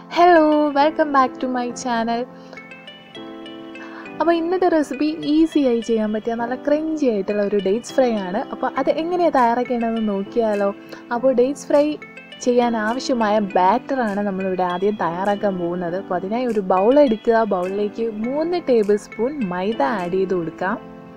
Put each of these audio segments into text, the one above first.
hello welcome back to my channel അപ്പോൾ ഇന്നത്തെ recipe easy ആയി ചെയ്യാൻ പറ്റിയ നല്ല ക്രഞ്ചി ആയിട്ടുള്ള ഒരു ഡേറ്റ്സ് ഫ്രൈ ആണ് അപ്പോൾ അത് എങ്ങനെയാണ് തയ്യാറാക്കേണ്ടതെന്ന് നോക്കിയാലോ അപ്പോൾ ഡേറ്റ്സ് ഫ്രൈ ചെയ്യാൻ ആവശ്യമായ ബാറ്ററാണ് നമ്മളിവിടെ ആദ്യം തയ്യാറാക്കാൻ പോകുന്നത് അപ്പോൾ അതിനായി ഒരു ബൗൾ എടുക്കുക ബൗളിലേക്ക് മൂന്ന് ടേബിൾ സ്പൂൺ മൈദ ആഡ് ചെയ്ത് കൊടുക്കാം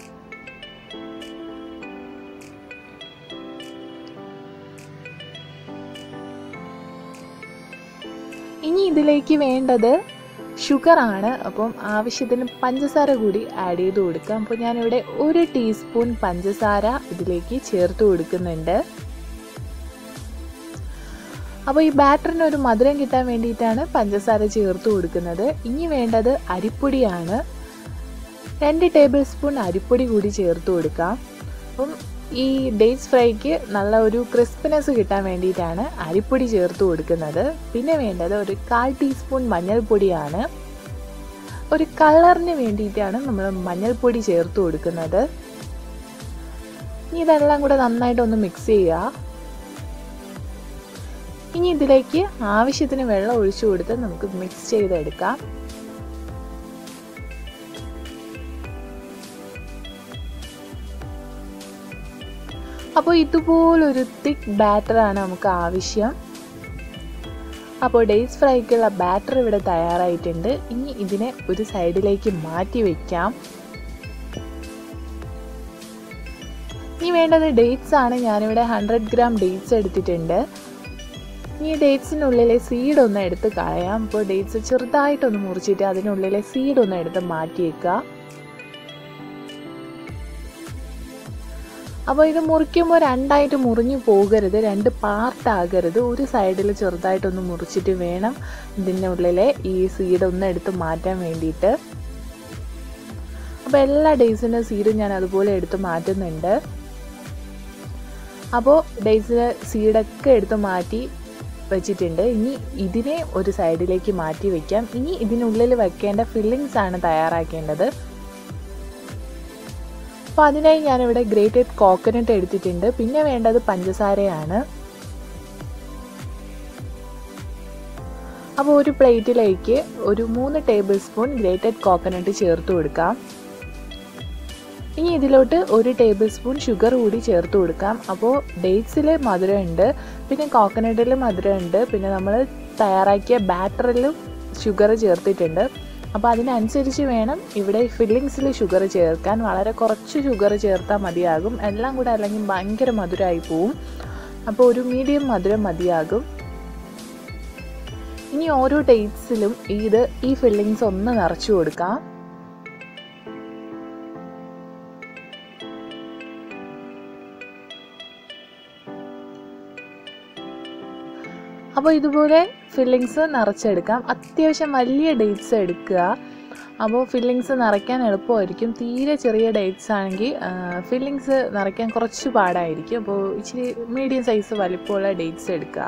ഇനി ഇതിലേക്ക് വേണ്ടത് ഷുഗറാണ് അപ്പം ആവശ്യത്തിന് പഞ്ചസാര കൂടി ആഡ് ചെയ്ത് കൊടുക്കാം അപ്പോൾ ഞാനിവിടെ ഒരു ടീസ്പൂൺ പഞ്ചസാര ഇതിലേക്ക് ചേർത്ത് കൊടുക്കുന്നുണ്ട് അപ്പോൾ ഈ ബാറ്ററിന് ഒരു മധുരം കിട്ടാൻ വേണ്ടിയിട്ടാണ് പഞ്ചസാര ചേർത്ത് കൊടുക്കുന്നത് ഇനി വേണ്ടത് അരിപ്പൊടിയാണ് രണ്ട് ടേബിൾ സ്പൂൺ അരിപ്പൊടി കൂടി ചേർത്ത് കൊടുക്കാം അപ്പം ഈ ഡേറ്റ്സ് ഫ്രൈക്ക് നല്ല ഒരു ക്രിസ്പിനെസ് കിട്ടാൻ വേണ്ടിയിട്ടാണ് അരിപ്പൊടി ചേർത്ത് കൊടുക്കുന്നത് പിന്നെ വേണ്ടത് ഒരു കാൽ ടീസ്പൂൺ മഞ്ഞൾപ്പൊടിയാണ് ഒരു കളറിന് വേണ്ടിയിട്ടാണ് നമ്മൾ മഞ്ഞൾപ്പൊടി ചേർത്ത് കൊടുക്കുന്നത് ഇനി ഇതെല്ലാം കൂടെ നന്നായിട്ടൊന്ന് മിക്സ് ചെയ്യുക ഇനി ഇതിലേക്ക് ആവശ്യത്തിന് വെള്ളം ഒഴിച്ചു കൊടുത്ത് നമുക്ക് മിക്സ് ചെയ്തെടുക്കാം അപ്പോൾ ഇതുപോലൊരു തിക്ക് ബാറ്ററാണ് നമുക്ക് ആവശ്യം അപ്പോൾ ഡേയ്സ് ഫ്രൈക്കുള്ള ബാറ്റർ ഇവിടെ തയ്യാറായിട്ടുണ്ട് ഇനി ഇതിനെ ഒരു സൈഡിലേക്ക് മാറ്റി വയ്ക്കാം ഇനി വേണ്ടത് ഡേറ്റ്സ് ആണ് ഞാനിവിടെ ഹൺഡ്രഡ് ഗ്രാം ഡേറ്റ്സ് എടുത്തിട്ടുണ്ട് ഈ ഡേറ്റ്സിനുള്ളിലെ സീഡ് ഒന്ന് എടുത്ത് കളയാം അപ്പോൾ ഡേറ്റ്സ് ചെറുതായിട്ടൊന്ന് മുറിച്ചിട്ട് അതിനുള്ളിലെ സീഡ് ഒന്ന് എടുത്ത് മാറ്റിയേക്കുക അപ്പോൾ ഇത് മുറിക്കുമ്പോൾ രണ്ടായിട്ട് മുറിഞ്ഞു പോകരുത് രണ്ട് പാർട്ടാകരുത് ഒരു സൈഡിൽ ചെറുതായിട്ടൊന്ന് മുറിച്ചിട്ട് വേണം ഇതിൻ്റെ ഉള്ളിലെ ഈ സീഡ് ഒന്ന് എടുത്ത് മാറ്റാൻ വേണ്ടിയിട്ട് അപ്പോൾ എല്ലാ ഡേയ്സിൻ്റെ സീഡും ഞാൻ അതുപോലെ എടുത്ത് മാറ്റുന്നുണ്ട് അപ്പോൾ ഡേയ്സിലെ സീഡൊക്കെ എടുത്ത് മാറ്റി വെച്ചിട്ടുണ്ട് ഇനി ഇതിനെ ഒരു സൈഡിലേക്ക് മാറ്റി വയ്ക്കാം ഇനി ഇതിനുള്ളിൽ വെക്കേണ്ട ഫില്ലിങ്സ് ആണ് തയ്യാറാക്കേണ്ടത് അപ്പോൾ അതിനായി ഞാനിവിടെ ഗ്രേറ്റഡ് കോക്കനട്ട് എടുത്തിട്ടുണ്ട് പിന്നെ വേണ്ടത് പഞ്ചസാരയാണ് അപ്പോൾ ഒരു പ്ലേറ്റിലേക്ക് ഒരു മൂന്ന് ടേബിൾ സ്പൂൺ ഗ്രേറ്റഡ് കോക്കനട്ട് ചേർത്ത് കൊടുക്കാം ഇനി ഇതിലോട്ട് ഒരു ടേബിൾ സ്പൂൺ ഷുഗർ കൂടി ചേർത്ത് കൊടുക്കാം അപ്പോൾ ഡേറ്റ്സിൽ മധുരമുണ്ട് പിന്നെ കോക്കനട്ടിൽ മധുരമുണ്ട് പിന്നെ നമ്മൾ തയ്യാറാക്കിയ ബാറ്ററിലും ഷുഗർ ചേർത്തിട്ടുണ്ട് അപ്പോൾ അതിനനുസരിച്ച് വേണം ഇവിടെ ഫില്ലിങ്സിൽ ഷുഗർ ചേർക്കാൻ വളരെ കുറച്ച് ഷുഗർ ചേർത്താൽ മതിയാകും എല്ലാം കൂടെ അല്ലെങ്കിൽ ഭയങ്കര മധുരമായി പോവും അപ്പോൾ ഒരു മീഡിയം മധുരം മതിയാകും ഇനി ഓരോ ഡേറ്റ്സിലും ഇത് ഈ ഫില്ലിങ്സ് ഒന്ന് നിറച്ചു കൊടുക്കാം അപ്പോൾ ഇതുപോലെ ഫില്ലിങ്സ് നിറച്ചെടുക്കാം അത്യാവശ്യം വലിയ ഡേറ്റ്സ് എടുക്കുക അപ്പോൾ ഫില്ലിങ്സ് നിറയ്ക്കാൻ എളുപ്പമായിരിക്കും തീരെ ചെറിയ ഡേറ്റ്സ് ആണെങ്കിൽ ഫില്ലിങ്സ് നിറയ്ക്കാൻ കുറച്ച് പാടായിരിക്കും അപ്പോൾ ഇച്ചിരി മീഡിയം സൈസ് വലിപ്പമുള്ള ഡേറ്റ്സ് എടുക്കുക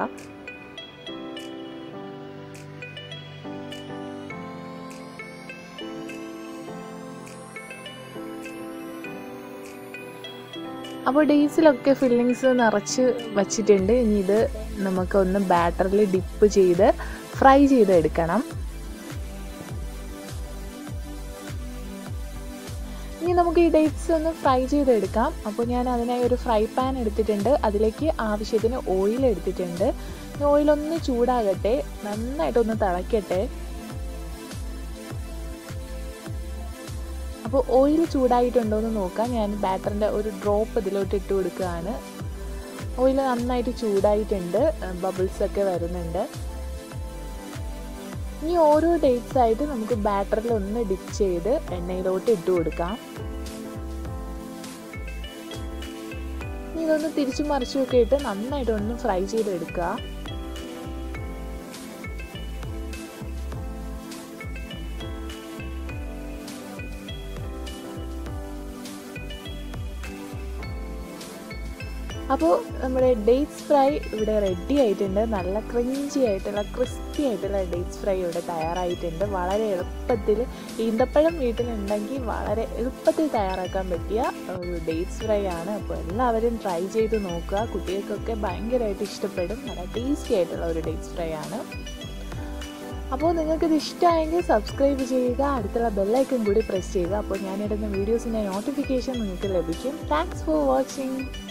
അപ്പോൾ ഡേയ്സിലൊക്കെ ഫില്ലിങ്സ് നിറച്ച് വച്ചിട്ടുണ്ട് ഇനി ഇത് നമുക്കൊന്ന് ബാറ്ററിൽ ഡിപ്പ് ചെയ്ത് ഫ്രൈ ചെയ്തെടുക്കണം ഇനി നമുക്ക് ഈ ഡേറ്റ്സ് ഒന്ന് ഫ്രൈ ചെയ്തെടുക്കാം അപ്പോൾ ഞാൻ അതിനായി ഒരു ഫ്രൈ പാൻ എടുത്തിട്ടുണ്ട് അതിലേക്ക് ആവശ്യത്തിന് ഓയിൽ എടുത്തിട്ടുണ്ട് ഓയിലൊന്ന് ചൂടാകട്ടെ നന്നായിട്ടൊന്ന് തിളയ്ക്കട്ടെ അപ്പോൾ ഓയിൽ ചൂടായിട്ടുണ്ടോ എന്ന് നോക്കാം ഞാൻ ബാറ്ററിൻ്റെ ഒരു ഡ്രോപ്പ് ഇതിലോട്ട് ഇട്ട് കൊടുക്കുകയാണ് ഓയിൽ നന്നായിട്ട് ചൂടായിട്ടുണ്ട് ബബിൾസ് ഒക്കെ വരുന്നുണ്ട് ഇനി ഓരോ ഡേറ്റ്സ് ആയിട്ട് നമുക്ക് ബാറ്ററിൽ ഒന്ന് ഡിപ്പ് ചെയ്ത് എണ്ണയിലോട്ട് ഇട്ട് കൊടുക്കാം ഇനി ഇതൊന്ന് തിരിച്ചു മറിച്ചുമൊക്കെ ഇട്ട് നന്നായിട്ട് ഒന്ന് ഫ്രൈ ചെയ്തെടുക്കുക അപ്പോൾ നമ്മുടെ ഡേറ്റ്സ് ഫ്രൈ ഇവിടെ റെഡി ആയിട്ടുണ്ട് നല്ല ക്രിഞ്ചി ആയിട്ടുള്ള ക്രിസ്പി ആയിട്ടുള്ള ഡേറ്റ്സ് ഫ്രൈ ഇവിടെ തയ്യാറായിട്ടുണ്ട് വളരെ എളുപ്പത്തിൽ ഈന്തപ്പഴം വീട്ടിലുണ്ടെങ്കിൽ വളരെ എളുപ്പത്തിൽ തയ്യാറാക്കാൻ പറ്റിയ ഒരു ഡേറ്റ്സ് ഫ്രൈ ആണ് അപ്പോൾ എല്ലാവരും ട്രൈ ചെയ്ത് നോക്കുക കുട്ടികൾക്കൊക്കെ ഭയങ്കരമായിട്ട് ഇഷ്ടപ്പെടും നല്ല ടേസ്റ്റി ആയിട്ടുള്ള ഒരു ഡേറ്റ്സ് ഫ്രൈ ആണ് അപ്പോൾ നിങ്ങൾക്കിത് ഇഷ്ടമായെങ്കിൽ സബ്സ്ക്രൈബ് ചെയ്യുക അടുത്തുള്ള ബെല്ലൈക്കൺ കൂടി പ്രസ് ചെയ്യുക അപ്പോൾ ഞാനിടുന്ന വീഡിയോസിൻ്റെ നോട്ടിഫിക്കേഷൻ നിങ്ങൾക്ക് ലഭിക്കും താങ്ക്സ് ഫോർ വാച്ചിങ്